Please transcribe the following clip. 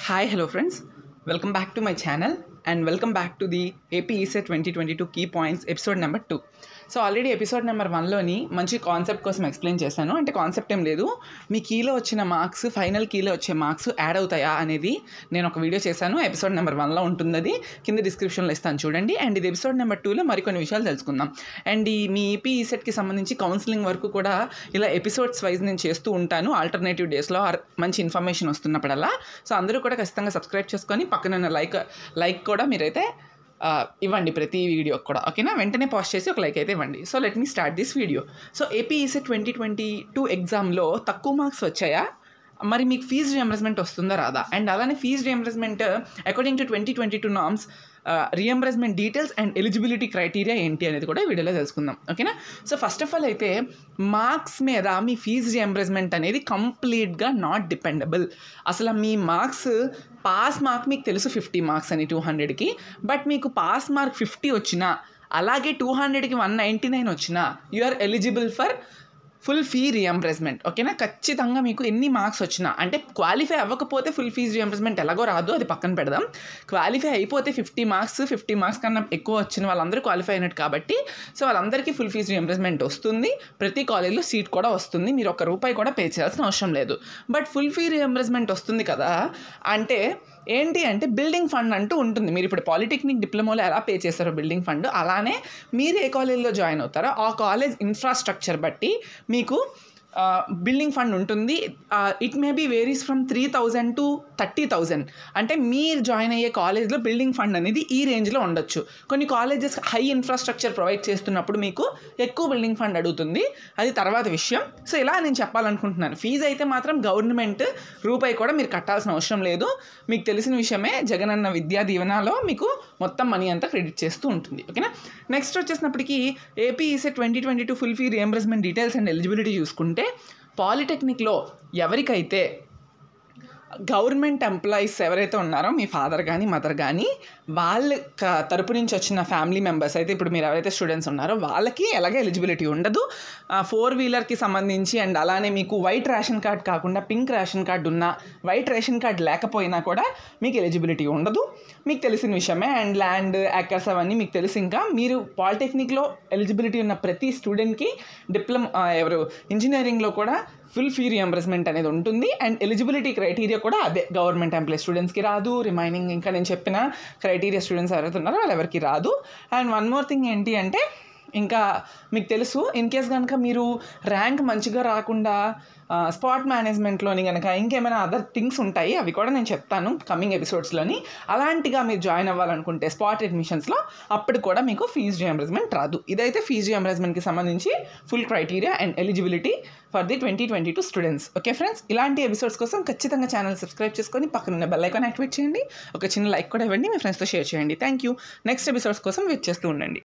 hi hello friends welcome back to my channel and welcome back to the AP ECET twenty twenty two key points episode number two so already episode number వన్లోని మంచి concept కోసం explain చేశాను అంటే concept ఏం లేదు మీ కీలో వచ్చిన marks final కీలో వచ్చే marks add అవుతాయా అనేది నేను ఒక వీడియో చేశాను ఎపిసోడ్ నెంబర్ వన్లో ఉంటుంది అది కింద డిస్క్రిప్షన్లో ఇస్తాను చూడండి అండ్ ఇది ఎపిసోడ్ నెంబర్ టూలో మరికొన్ని విషయాలు తెలుసుకుందాం అండ్ ఈ మీ ఈపీ ఈసెట్కి సంబంధించి కౌన్సిలింగ్ వరకు కూడా ఇలా ఎపిసోడ్స్ వైజ్ నేను చేస్తూ ఉంటాను ఆల్టర్నేటివ్ డేస్లో మంచి ఇన్ఫర్మేషన్ వస్తున్నప్పుడల్లా సో అందరూ కూడా ఖచ్చితంగా సబ్స్క్రైబ్ చేసుకొని పక్కన లైక్ లైక్ కూడా మీరైతే ఆ, ఇవ్వండి ప్రతి వీడియో కూడా ఓకేనా వెంటనే పాస్ట్ చేసి ఒక లైక్ అయితే ఇవ్వండి so let me start this video so AP ECET twenty twenty two ఎగ్జామ్లో తక్కువ మార్క్స్ వచ్చాయా మరి మీకు ఫీజు రియంబర్స్మెంట్ వస్తుందా రాదా అండ్ అలానే fee reimbursement according to twenty twenty two norms reimbursement details and eligibility criteria ఏంటి అనేది కూడా ఈ వీడియోలో తెలుసుకుందాం ఓకేనా సో ఫస్ట్ ఆఫ్ ఆల్ అయితే మార్క్స్ మీద మీ ఫీజు రియంబర్స్మెంట్ అనేది కంప్లీట్గా నాట్ డిపెండబుల్ అసలు మీ మార్క్స్ పాస్ మార్క్ మీకు తెలుసు ఫిఫ్టీ మార్క్స్ అని టూ హండ్రెడ్కి బట్ మీకు పాస్ మార్క్ ఫిఫ్టీ వచ్చినా అలాగే టూ హండ్రెడ్కి వన్ నైంటీ నైన్ వచ్చినా you are eligible for full fee reimbursement ఓకేనా ఖచ్చితంగా మీకు ఎన్ని మార్క్స్ వచ్చినా అంటే క్వాలిఫై అవ్వకపోతే ఫుల్ ఫీజ్ రియంబర్స్మెంట్ ఎలాగో రాదు అది పక్కన పెడదాం క్వాలిఫై అయిపోతే ఫిఫ్టీ మార్క్స్ ఫిఫ్టీ మార్క్స్ కన్నా ఎక్కువ వచ్చిన వాళ్ళందరూ క్వాలిఫై అయినట్టు కాబట్టి సో వాళ్ళందరికీ ఫుల్ ఫీజ్ రియంబర్స్మెంట్ వస్తుంది ప్రతి కాలేజ్లో సీట్ కూడా వస్తుంది మీరు ఒక రూపాయి కూడా పే చేయాల్సిన అవసరం లేదు బట్ ఫుల్ ఫీ రియంబర్స్మెంట్ వస్తుంది కదా అంటే ఏంటి అంటే బిల్డింగ్ ఫండ్ అంటూ ఉంటుంది మీరు ఇప్పుడు పాలిటెక్నిక్ డిప్లొమాలో ఎలా పే చేస్తారో బిల్డింగ్ ఫండ్ అలానే మీరు ఏ కాలేజ్లో జాయిన్ అవుతారో ఆ కాలేజ్ ఇన్ఫ్రాస్ట్రక్చర్ బట్టి మీకు బిల్డింగ్ ఫండ్ ఉంటుంది it may be varies from three thousand to thirty thousand అంటే మీరు జాయిన్ అయ్యే కాలేజ్లో బిల్డింగ్ ఫండ్ అనేది ఈ రేంజ్లో ఉండొచ్చు కొన్ని కాలేజెస్ హై ఇన్ఫ్రాస్ట్రక్చర్ ప్రొవైడ్ చేస్తున్నప్పుడు మీకు ఎక్కువ బిల్డింగ్ ఫండ్ అడుగుతుంది అది తర్వాత విషయం సో ఇలా నేను చెప్పాలనుకుంటున్నాను ఫీజు అయితే మాత్రం గవర్నమెంట్ రూపాయి కూడా మీరు కట్టాల్సిన అవసరం లేదు మీకు తెలిసిన విషయమే జగనన్న విద్యా దీవెనలో మీకు మొత్తం మనీ అంతా క్రెడిట్ చేస్తూ ఉంటుంది ఓకేనా నెక్స్ట్ వచ్చేసినప్పటికీ AP ECET twenty twenty two full fee reimbursement details and eligibility చూసుకుంటే పాలిటెక్నిక్లో ఎవరికైతే గవర్నమెంట్ ఎంప్లాయీస్ ఎవరైతే ఉన్నారో మీ ఫాదర్ కానీ మదర్ కానీ వాళ్ళ క- తరపు నుంచి వచ్చిన ఫ్యామిలీ మెంబర్స్ అయితే ఇప్పుడు మీరు ఎవరైతే స్టూడెంట్స్ ఉన్నారో వాళ్ళకి ఎలాగ ఎలిజిబిలిటీ ఉండదు ఫోర్ వీలర్కి సంబంధించి అండ్ అలానే మీకు వైట్ రేషన్ కార్డ్ కాకుండా పింక్ రేషన్ కార్డ్ ఉన్న వైట్ రేషన్ కార్డ్ లేకపోయినా కూడా మీకు ఎలిజిబిలిటీ ఉండదు మీకు తెలిసిన విషయమే అండ్ ల్యాండ్ యాకర్స్ అవన్నీ మీకు తెలుసు ఇంకా మీరు పాలిటెక్నిక్లో ఎలిజిబిలిటీ ఉన్న ప్రతి స్టూడెంట్కి డిప్లొమా ఎవరు ఇంజనీరింగ్లో కూడా ఫుల్ ఫీ రియంబర్స్మెంట్ అనేది ఉంటుంది అండ్ ఎలిజిబిలిటీ క్రైటీరియా కూడా అదే గవర్నమెంట్ ఎంప్లాయీ స్టూడెంట్స్కి రాదు రిమైనింగ్ ఇంకా నేను చెప్పిన క్రైటీరియా స్టూడెంట్స్ ఎవరైతే ఉన్నారో వాళ్ళు ఎవరికి రాదు అండ్ వన్ మోర్ థింగ్ ఏంటి అంటే ఇంకా మీకు తెలుసు ఇన్ కేస్ కనుక మీరు ర్యాంక్ మంచిగా రాకుండా స్పాట్ మేనేజ్మెంట్లోని కనుక ఇంకేమైనా అదర్ థింగ్స్ ఉంటాయి అవి కూడా నేను చెప్తాను కమింగ్ ఎపిసోడ్స్లోని అలాంటిగా మీరు జాయిన్ అవ్వాలనుకుంటే స్పాట్ అడ్మిషన్స్లో అప్పుడు కూడా మీకు ఫీజు రియంబర్స్మెంట్ రాదు ఇదైతే ఫీజు రియంబర్స్మెంట్కి సంబంధించి full criteria and eligibility for the twenty twenty two students okay friends ఇలాంటి ఎపిసోడ్స్ కోసం ఖచ్చితంగా ఛానల్ సబ్స్క్రైబ్ చేసుకొని పక్కన ఉన్న బెల్ ఐకాన్ యాక్టివేట్ చేయండి ఒక చిన్న లైక్ కూడా ఇవ్వండి మీ ఫ్రెండ్స్తో షేర్ చేయండి థ్యాంక్ యూ నెక్స్ట్ ఎపిసోడ్స్ కోసం వెయిట్ చేస్తూ ఉండండి